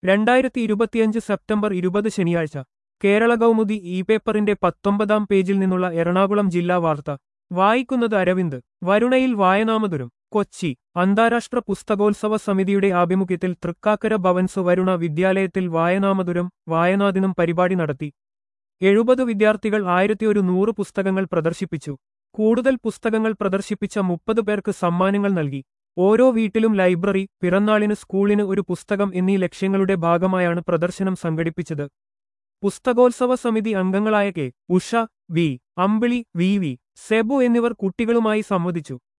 രണ്ടായിരത്തി ഇരുപത്തിയഞ്ച് സെപ്റ്റംബർ ഇരുപത് ശനിയാഴ്ച കേരള കൗമുദി ഇ പേപ്പറിന്റെ പത്തൊമ്പതാം പേജിൽ നിന്നുള്ള എറണാകുളം ജില്ലാ വാർത്ത വായിക്കുന്നത് അരവിന്ദ് വരുണയിൽ വായനാമധുരം കൊച്ചി അന്താരാഷ്ട്ര പുസ്തകോത്സവ സമിതിയുടെ ആഭിമുഖ്യത്തിൽ തൃക്കാക്കര ഭവൻസ് വരുണ വിദ്യാലയത്തിൽ വായനാമധുരം വായനാദിനം പരിപാടി നടത്തി എഴുപത് വിദ്യാർത്ഥികൾ ആയിരത്തി ഒരു നൂറ് പുസ്തകങ്ങൾ പ്രദർശിപ്പിച്ചു കൂടുതൽ പുസ്തകങ്ങൾ പ്രദർശിപ്പിച്ച മുപ്പത് പേർക്ക് സമ്മാനങ്ങൾ നൽകി ഓരോ വീട്ടിലും ലൈബ്രറി പിറന്നാളിന് സ്കൂളിന് ഒരു പുസ്തകം എന്നീ ലക്ഷ്യങ്ങളുടെ ഭാഗമായാണ് പ്രദർശനം സംഘടിപ്പിച്ചത് പുസ്തകോത്സവ സമിതി അംഗങ്ങളായ K Usha V Ambili V V Sebu എന്നിവർ കുട്ടികളുമായി സംവദിച്ചു